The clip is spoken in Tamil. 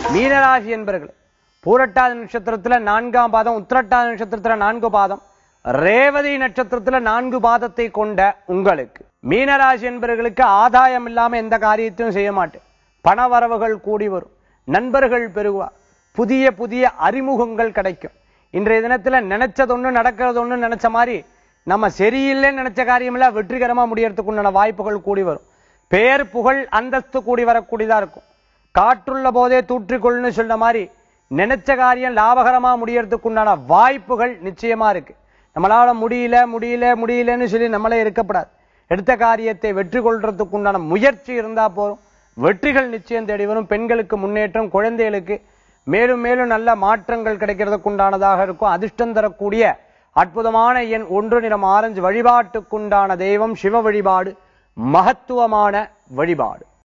மீனராசி என்பர்கள் பூரட்டாதி நட்சத்திரத்துல நான்காம் பாதம் உத்திரட்டாதி நட்சத்திரத்துல நான்கு பாதம் ரேவதி நட்சத்திரத்துல நான்கு பாதத்தை கொண்ட உங்களுக்கு மீனராசி என்பவர்களுக்கு ஆதாயம் இல்லாம எந்த காரியத்தையும் செய்ய மாட்டேன் பண வரவுகள் கூடி வரும் நண்பர்கள் பெருகுவா புதிய புதிய அறிமுகங்கள் கிடைக்கும் இன்றைய தினத்துல நினைச்சது ஒண்ணு நடக்கிறது ஒண்ணு நினைச்ச மாதிரி நம்ம சரியில்லைன்னு நினைச்ச காரியமெல்லாம் வெற்றிகரமா முடியறதுக்கு உண்டான வாய்ப்புகள் கூடி வரும் பேர் புகழ் அந்தஸ்து கூடி வரக்கூடியதா இருக்கும் காற்றுள்ள போதே தூற்றிக்கொள்னு சொன்ன மாதிரி நினைச்ச காரியம் லாபகரமா முடியறதுக்கு உண்டான வாய்ப்புகள் நிச்சயமா இருக்கு நம்மளால முடியல முடியல முடியலன்னு சொல்லி நம்மளே இருக்கப்படாது எடுத்த காரியத்தை வெற்றி கொள்றதுக்கு உண்டான முயற்சி இருந்தா போதும் வெற்றிகள் நிச்சயம் தேடி வரும் பெண்களுக்கு முன்னேற்றம் குழந்தைகளுக்கு மேலும் மேலும் நல்ல மாற்றங்கள் கிடைக்கிறதுக்கு உண்டானதாக இருக்கும் அதிர்ஷ்டம் தரக்கூடிய அற்புதமான எண் ஒன்று நிறம் ஆரஞ்சு வழிபாட்டுக்குண்டான தெய்வம் சிவ வழிபாடு மகத்துவமான வழிபாடு